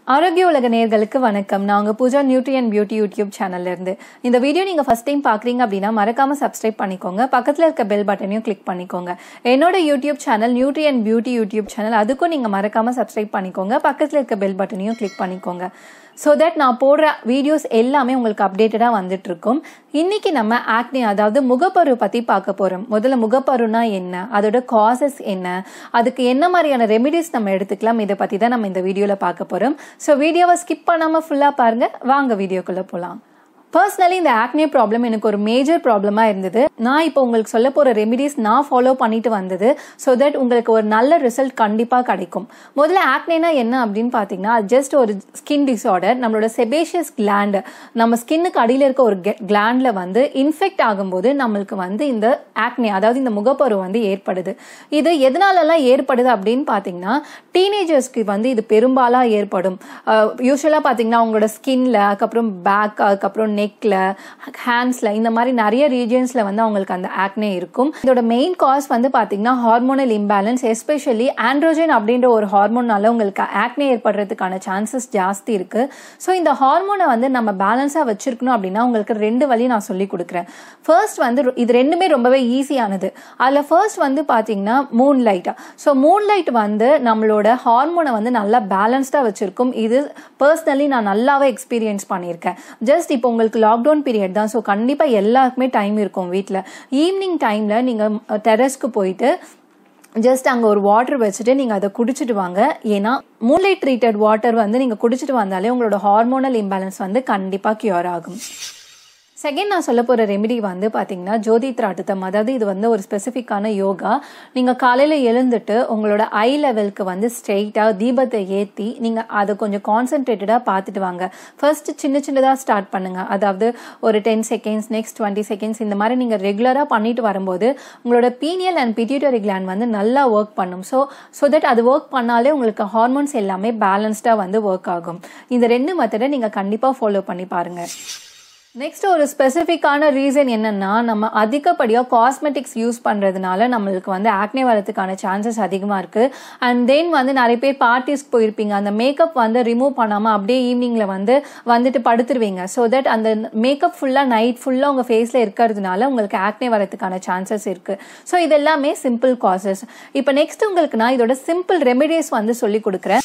ஆரோக்கிய உலக நேர்களுக்கு வணக்கம் நான் உங்க Pooja nutri and beauty YouTube சேனல்ல இருந்து இந்த வீடியோ நீங்க ஃபர்ஸ்ட் டைம் பாக்குறீங்க அப்படின்னா மறக்காம சப்ஸ்கிரைப் பண்ணிக்கோங்க பக்கத்துல இருக்க பெல் பட்டனையும் கிளிக் பண்ணிக்கோங்க என்னோட YouTube channel nutri and beauty YouTube channel அதுக்கும் நீங்க மறக்காம சப்ஸ்கிரைப் பண்ணிக்கோங்க பக்கத்துல இருக்க பெல் பட்டனையும் கிளிக் பண்ணிக்கோங்க ஸோ தட் நான் போடுற வீடியோஸ் எல்லாமே உங்களுக்கு அப்டேட்டடாக வந்துட்டு இருக்கும் இன்னைக்கு நம்ம ஆக்னி அதாவது முகப்பரு பற்றி பார்க்க போகிறோம் முதல்ல முகப்பருனா என்ன அதோட காசஸ் என்ன அதுக்கு என்ன மாதிரியான ரெமிடிஸ் நம்ம எடுத்துக்கலாம் இதை பற்றி தான் நம்ம இந்த வீடியோவில் பார்க்க போகிறோம் ஸோ வீடியோவை ஸ்கிப் பண்ணாமல் ஃபுல்லாக பாருங்கள் வாங்க வீடியோக்குள்ளே போகலாம் பர்சனலி இந்த ஆக்னே ப்ராப்ளம் எனக்கு ஒரு மேஜர் ப்ராப்ளமாக இருந்தது நான் இப்போ உங்களுக்கு சொல்ல போகிற ரெமிடிஸ் நான் ஃபாலோ பண்ணிட்டு வந்தது ஸோ தட் உங்களுக்கு ஒரு நல்ல ரிசல்ட் கண்டிப்பாக கிடைக்கும் முதல்ல ஆக்னேனா என்ன அப்படின்னு பார்த்தீங்கன்னா ஜஸ்ட் ஒரு ஸ்கின் டிஸார்டர் நம்மளோட செபேஷியஸ் கிளாண்ட் நம்ம ஸ்கின்னுக்கு அடியில் இருக்க ஒரு கிளாண்டில் வந்து இன்ஃபெக்ட் ஆகும்போது நம்மளுக்கு வந்து இந்த ஆக்னே அதாவது இந்த முகப்பரு வந்து ஏற்படுது இது எதனாலலாம் ஏற்படுது அப்படின்னு பார்த்தீங்கன்னா டீனேஜர்ஸ்க்கு வந்து இது பெரும்பாலாக ஏற்படும் யூஸ்வலாக பார்த்தீங்கன்னா உங்களோட ஸ்கின்ல அதுக்கப்புறம் பேக் அதுக்கப்புறம் நெக்ல ஹேண்ட்ஸ்ல இந்த மாதிரி நிறைய ரீஜியன்ஸ்ல வந்து அவங்களுக்கு அந்த ஆக்னே இருக்கும் இதோட மெயின் காஸ் வந்து பாத்தீங்கன்னா ஹார்மோனல் இம்பேலன்ஸ் எஸ்பெஷலி ஆண்ட்ரோஜன் அப்படின்ற ஒரு ஹார்மோனால உங்களுக்கு ஆக்னே ஏற்படுறதுக்கான சான்சஸ் ஜாஸ்தி இருக்கு ஸோ இந்த ஹார்மோனை வந்து நம்ம பேலன்ஸா வச்சிருக்கணும் அப்படின்னா உங்களுக்கு ரெண்டு வழி நான் சொல்லி கொடுக்குறேன் ஃபர்ஸ்ட் வந்து இது ரெண்டுமே ரொம்பவே ஈஸியானது அதில் ஃபர்ஸ்ட் வந்து பாத்தீங்கன்னா moonlight so moonlight வந்து நம்மளோட ஹார்மோனை வந்து நல்லா பேலன்ஸ்டா வச்சிருக்கும் இது பர்சனலி நான் நல்லாவே எக்ஸ்பீரியன்ஸ் பண்ணியிருக்கேன் ஜஸ்ட் இப்போ உங்களுக்கு லாக்டவுன் பீரியட் தான் ஸோ கண்டிப்பாக எல்லாருக்குமே டைம் இருக்கும் வீட்டில் ஈவினிங் டைமில் நீங்கள் டெரஸ்க்கு போயிட்டு ஜஸ்ட் அங்கே ஒரு வாட்டர் வச்சுட்டு நீங்கள் அதை குடிச்சிட்டு வாங்க ஏன்னா மூன்லைட் ட்ரீட்டட் வாட்டர் வந்து நீங்கள் குடிச்சிட்டு வந்தாலே உங்களோட ஹார்மோனல் இம்பேலன்ஸ் வந்து கண்டிப்பாக கியூர் ஆகும் செகண்ட் நான் சொல்ல போகிற ரெமெடி வந்து பார்த்தீங்கன்னா ஜோதி திராட்டத்தம் அதாவது இது வந்து ஒரு ஸ்பெசிஃபிக்கான யோகா நீங்கள் காலையில் எழுந்துட்டு உங்களோட ஐ லெவலுக்கு வந்து ஸ்ட்ரெயிட்டாக தீபத்தை ஏற்றி நீங்கள் அதை கொஞ்சம் கான்சென்ட்ரேட்டடாக பார்த்துட்டு வாங்க ஃபர்ஸ்ட் சின்ன சின்னதாக ஸ்டார்ட் பண்ணுங்க அதாவது ஒரு ten seconds next twenty seconds இந்த மாதிரி நீங்கள் ரெகுலராக பண்ணிட்டு வரும்போது உங்களோட பீனியல் அண்ட் பிட்யூட்டரி கிளாண்ட் வந்து நல்லா ஒர்க் பண்ணும் ஸோ ஸோ தட் அது ஒர்க் பண்ணாலே உங்களுக்கு ஹார்மோன்ஸ் எல்லாமே பேலன்ஸ்டாக வந்து ஒர்க் ஆகும் இந்த ரெண்டு மெத்தடை நீங்கள் கண்டிப்பாக ஃபாலோ பண்ணி பாருங்கள் நெக்ஸ்ட் ஒரு ஸ்பெசிஃபிக்கான ரீசன் என்னன்னா நம்ம அதிகப்படியாக காஸ்மெட்டிக்ஸ் யூஸ் பண்ணுறதுனால நம்மளுக்கு வந்து ஆக்னே வரதுக்கான சான்சஸ் அதிகமாக இருக்கு அண்ட் தென் வந்து நிறைய பேர் பார்ட்டிஸ்க்கு போயிருப்பீங்க அந்த மேக்கப் வந்து ரிமூவ் பண்ணாமல் அப்படியே ஈவினிங்கில் வந்து வந்துட்டு படுத்துருவீங்க ஸோ தட் அந்த மேக்கப் ஃபுல்லாக நைட் ஃபுல்லாக உங்கள் ஃபேஸில் இருக்கிறதுனால உங்களுக்கு ஆக்னே வரதுக்கான சான்சஸ் இருக்கு ஸோ இது எல்லாமே சிம்பிள் காசஸ் இப்போ நெக்ஸ்ட் உங்களுக்கு நான் இதோட சிம்பிள் ரெமிடிஸ் வந்து சொல்லி கொடுக்குறேன்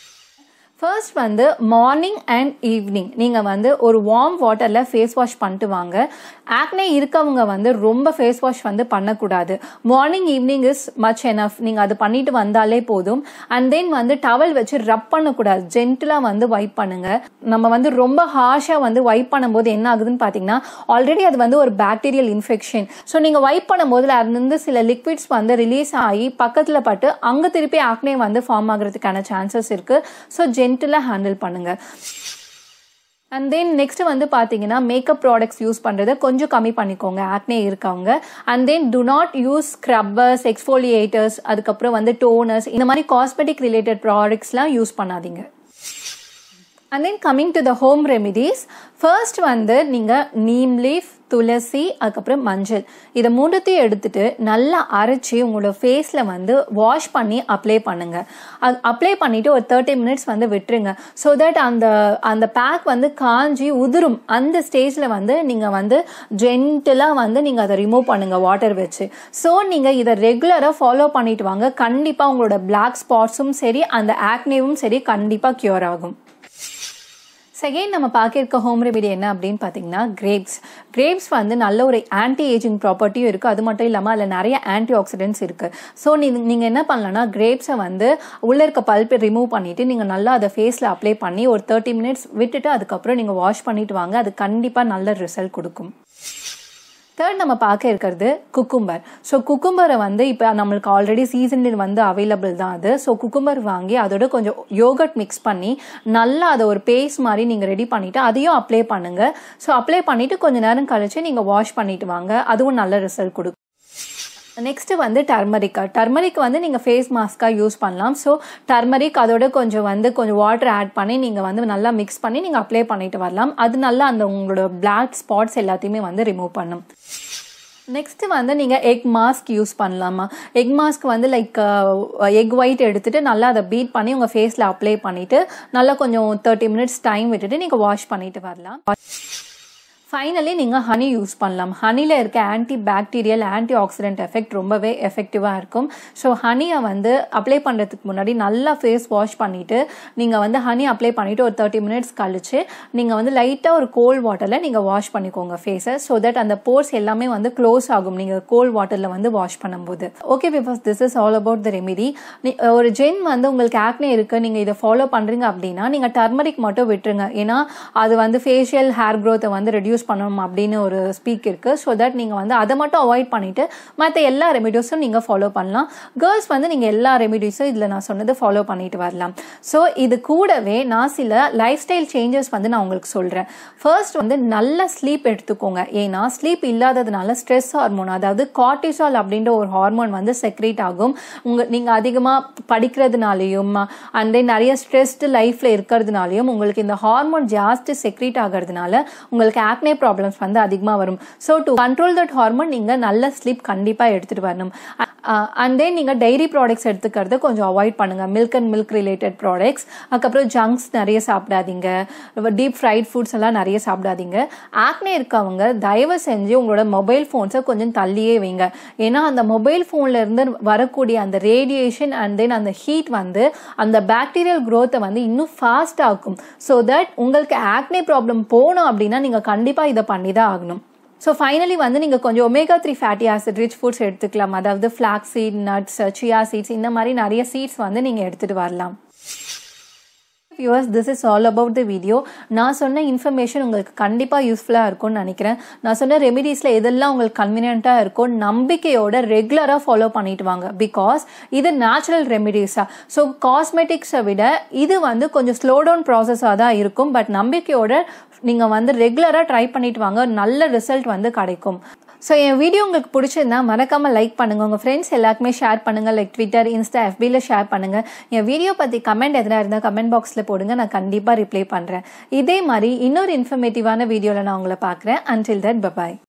ஃபர்ஸ்ட் வந்து மார்னிங் அண்ட் ஈவினிங் நீங்கள் வந்து ஒரு வார்ம் வாட்டரில் ஃபேஸ் வாஷ் பண்ணிட்டு வாங்க ஆக்னே இருக்கவங்க வந்து ரொம்ப ஃபேஸ் வாஷ் வந்து பண்ணக்கூடாது morning evening is much enough நீங்கள் அது பண்ணிட்டு வந்தாலே போதும் அண்ட் தென் வந்து டவல் வச்சு ரப் பண்ணக்கூடாது ஜென்டிலாக வந்து வைப் பண்ணுங்க நம்ம வந்து ரொம்ப ஹார்ஷாக வந்து வைப் பண்ணும்போது என்ன ஆகுதுன்னு பார்த்தீங்கன்னா ஆல்ரெடி அது வந்து ஒரு பாக்டீரியல் இன்ஃபெக்ஷன் ஸோ நீங்கள் வைப் பண்ணும்போது அதுலேருந்து சில லிக்விட்ஸ் வந்து ரிலீஸ் ஆகி பக்கத்தில் பட்டு அங்கே திருப்பி ஆக்னே வந்து ஃபார்ம் ஆகிறதுக்கான சான்சஸ் இருக்கு ஸோ ஜென்டிலாக ஹேண்டில் பண்ணுங்க அண்ட் தென் நெக்ஸ்ட் வந்து பார்த்தீங்கன்னா மேக்கப் ப்ராடக்ட்ஸ் யூஸ் பண்ணுறதை கொஞ்சம் கம்மி பண்ணிக்கோங்க ஆக்னே இருக்கவங்க and then do not use scrubbers exfoliators அதுக்கப்புறம் வந்து டோனர்ஸ் இந்த மாதிரி காஸ்மெட்டிக் ரிலேட்டட் ப்ராடக்ட்ஸ்லாம் யூஸ் பண்ணாதீங்க and then coming to the home remedies first வந்து நீங்கள் நீம் லீஃப் துளசி அதுக்கப்புறம் மஞ்சள் இதை மூணுத்தையும் எடுத்துட்டு நல்லா அரைச்சி உங்களோட ஃபேஸில் வந்து வாஷ் பண்ணி அப்ளை பண்ணுங்க அது அப்ளை பண்ணிட்டு ஒரு தேர்ட்டி மினிட்ஸ் வந்து விட்டுருங்க ஸோ தட் அந்த அந்த பேக் வந்து காஞ்சி உதிரும் அந்த ஸ்டேஜில் வந்து நீங்கள் வந்து ஜென்டலாக வந்து நீங்கள் அதை ரிமூவ் பண்ணுங்க வாட்டர் வச்சு ஸோ நீங்கள் இதை ரெகுலராக ஃபாலோ பண்ணிட்டு வாங்க கண்டிப்பாக உங்களோட பிளாக் ஸ்பாட்ஸும் சரி அந்த ஆக்னேவும் சரி கண்டிப்பாக க்யூர் ஆகும் செகண்ட் நம்ம பார்க்க இருக்க ஹோம் ரெமெடி என்ன அப்படின்னு பார்த்தீங்கன்னா கிரேப்ஸ் கிரேப்ஸ் வந்து நல்ல ஒரு ஆன்டி ஏஜிங் ப்ராப்பர்ட்டியும் இருக்குது அது மட்டும் இல்லாமல் அதில் நிறைய ஆன்டி ஆக்சிடென்ட்ஸ் இருக்குது ஸோ நீங்கள் என்ன பண்ணலாம்னா கிரேப்ஸை வந்து உள்ளே இருக்க பல்ப்பை ரிமூவ் பண்ணிவிட்டு நீங்கள் நல்லா அதை ஃபேஸில் அப்ளை பண்ணி ஒரு தேர்ட்டி மினிட்ஸ் விட்டுட்டு அதுக்கப்புறம் நீங்கள் வாஷ் பண்ணிட்டு வாங்க அது கண்டிப்பாக நல்ல ரிசல்ட் கொடுக்கும் தேர்ட் நம்ம பார்க்க இருக்கிறது குக்கும்பர் ஸோ குக்கும்பரை வந்து இப்போ நம்மளுக்கு ஆல்ரெடி சீசனில் வந்து அவைலபிள் தான் அது ஸோ குக்கும்பர் வாங்கி அதோட கொஞ்சம் யோகட் மிக்ஸ் பண்ணி நல்லா அதை ஒரு பேஸ்ட் மாதிரி நீங்கள் ரெடி பண்ணிவிட்டு அதையும் அப்ளை பண்ணுங்கள் ஸோ அப்ளை பண்ணிவிட்டு கொஞ்சம் நேரம் கழிச்சு நீங்கள் வாஷ் பண்ணிட்டு வாங்க அதுவும் நல்ல ரிசல்ட் கொடுக்கும் நெக்ஸ்ட் வந்து டர்மரிக் டர்மரிக் வந்து நீங்கள் ஃபேஸ் மாஸ்க்காக யூஸ் பண்ணலாம் ஸோ டர்மரிக் அதோட கொஞ்சம் வந்து கொஞ்சம் வாட்டர் ஆட் பண்ணி நீங்கள் வந்து நல்லா மிக்ஸ் பண்ணி நீங்கள் அப்ளை பண்ணிட்டு வரலாம் அது நல்லா அந்த உங்களோட பிளாக் ஸ்பாட்ஸ் எல்லாத்தையுமே வந்து ரிமூவ் பண்ணும் நெக்ஸ்ட்டு வந்து நீங்கள் எக் மாஸ்க் யூஸ் பண்ணலாமா எக் மாஸ்க் வந்து லைக் எக் ஒயிட் எடுத்துட்டு நல்லா அதை பீட் பண்ணி உங்கள் ஃபேஸில் அப்ளை பண்ணிவிட்டு நல்லா கொஞ்சம் தேர்ட்டி மினிட்ஸ் டைம் விட்டுட்டு நீங்கள் வாஷ் பண்ணிட்டு வரலாம் ஃபைனலி நீங்கள் ஹனி யூஸ் பண்ணலாம் ஹனியில் இருக்க anti bacterial anti oxidant effect ரொம்பவே எஃபெக்டிவாக இருக்கும் ஸோ ஹனியை வந்து அப்ளை பண்ணுறதுக்கு முன்னாடி நல்லா ஃபேஸ் வாஷ் பண்ணிவிட்டு நீங்கள் வந்து ஹனி அப்ளை பண்ணிவிட்டு ஒரு தேர்ட்டி மினிட்ஸ் கழிச்சு நீங்கள் வந்து லைட்டாக ஒரு கோல்ட் வாட்டரில் நீங்கள் வாஷ் பண்ணிக்கோங்க ஃபேஸை ஸோ தட் அந்த போர்ஸ் எல்லாமே வந்து க்ளோஸ் ஆகும் நீங்கள் கோல்ட் வாட்டரில் வந்து வாஷ் பண்ணும்போது okay because this is all about the remedy ஒரு ஜென் வந்து உங்களுக்கு ஆக்னே இருக்குது நீங்கள் இதை ஃபாலோ பண்ணுறீங்க அப்படின்னா நீங்கள் டர்மரிக் மட்டும் விட்டுருங்க ஏன்னா அது வந்து ஃபேஷியல் ஹேர் க்ரோத்தை வந்து ரெடியூஸ் பண்ணணும் அப்படின்னு ஒரு ஸ்பீக் இருக்கு ஸோ தட் நீங்கள் வந்து அதை மட்டும் அவாய்ட் பண்ணிட்டு மற்ற எல்லா ரெமிடியூஸும் நீங்கள் ஃபாலோ பண்ணலாம் கேர்ள்ஸ் வந்து நீங்கள் எல்லா ரெமிடியூஸும் இதில் நான் சொன்னது ஃபாலோ பண்ணிட்டு வரலாம் ஸோ இது கூடவே நான் சில லைஃப் ஸ்டைல் சேஞ்சஸ் வந்து நான் உங்களுக்கு சொல்கிறேன் ஃபர்ஸ்ட் வந்து நல்ல ஸ்லீப் எடுத்துக்கோங்க ஏன்னா ஸ்லீப் இல்லாததுனால ஸ்ட்ரெஸ் ஹார்மோன் அதாவது கார்டிசால் அப்படின்ற ஒரு ஹார்மோன் வந்து செக்ரேட் ஆகும் உங்க நீங்கள் அதிகமாக படிக்கிறதுனாலையும் அண்ட் தென் நிறைய ஸ்ட்ரெஸ்டு லைஃப்பில் இருக்கிறதுனாலையும் உங்களுக்கு இந்த ஹார்மோன் ஜாஸ்தி செக்ரேட் ஆகிறதுனால உங்களுக்கு ஆக்னே ப்ராப்ளம்ஸ் வந்து அதிகமாக வரும் so to control that hormone நீங்கள் நல்ல ஸ்லீப் கண்டிப்பாக எடுத்துகிட்டு வரணும் அண்ட் தென் நீங்கள் டைரி ப்ராடக்ட்ஸ் எடுத்துக்கிறத கொஞ்சம் அவாய்ட் பண்ணுங்கள் milk and milk related products அதுக்கப்புறம் ஜங்க்ஸ் நிறைய சாப்பிடாதீங்க டீப் ஃப்ரைட் ஃபுட்ஸ் எல்லாம் நிறைய சாப்பிடாதீங்க ஆக்னே இருக்கவங்க தயவு செஞ்சு உங்களோட மொபைல் ஃபோன்ஸை கொஞ்சம் தள்ளியே வைங்க ஏன்னா அந்த மொபைல் ஃபோன்ல இருந்து வரக்கூடிய அந்த ரேடியேஷன் அண்ட் தென் அந்த ஹீட் வந்து அந்த பாக்டீரியல் க்ரோத்தை வந்து இன்னும் ஃபாஸ்ட் ஆக்கும் ஸோ தட் உங்களுக்கு ஆக்னே ப்ராப்ளம் போகணும் அப்படின்னா நீங்கள் கண்டிப்பாக இதை பண்ணி தான் ஆகணும் ஸோ ஃபைனலி வந்து நீங்கள் கொஞ்சம் omega three fatty acid rich foods எடுத்துக்கலாம் அதாவது flax seed nuts chia seeds இந்த மாதிரி நிறைய சீட்ஸ் வந்து நீங்கள் எடுத்துகிட்டு வரலாம் viewers this is all about the video நான் சொன்ன இன்ஃபர்மேஷன் உங்களுக்கு கண்டிப்பாக யூஸ்ஃபுல்லாக இருக்கும்னு நினைக்கிறேன் நான் சொன்ன ரெமிடிஸில் எதெல்லாம் உங்களுக்கு கன்வீனியண்ட்டாக இருக்கும் நம்பிக்கையோட ரெகுலராக ஃபாலோ பண்ணிட்டு வாங்க பிகாஸ் இது நேச்சுரல் ரெமிடிஸாக ஸோ காஸ்மெட்டிக்ஸை விட இது வந்து கொஞ்சம் ஸ்லோ டவுன் ப்ராசஸாக தான் இருக்கும் பட் நம்பிக்கையோட நீங்கள் வந்து ரெகுலராக ட்ரை பண்ணிட்டு வாங்க நல்ல ரிசல்ட் வந்து கிடைக்கும் ஸோ என் வீடியோ உங்களுக்கு பிடிச்சிருந்தா மறக்காமல் லைக் பண்ணுங்கள் உங்கள் ஃப்ரெண்ட்ஸ் எல்லாருக்குமே ஷேர் பண்ணுங்கள் லைக் ட்விட்டர் இன்ஸ்டா எஃபியில் ஷேர் பண்ணுங்கள் என் வீடியோ பற்றி கமெண்ட் எதனா இருந்தால் கமெண்ட் பாக்ஸில் போடுங்க நான் கண்டிப்பாக ரிப்ளை பண்ணுறேன் இதே மாதிரி இன்னொரு இன்ஃபர்மேட்டிவான வீடியோவில் நான் உங்களை பார்க்குறேன் அன்டில் தட் பபாய்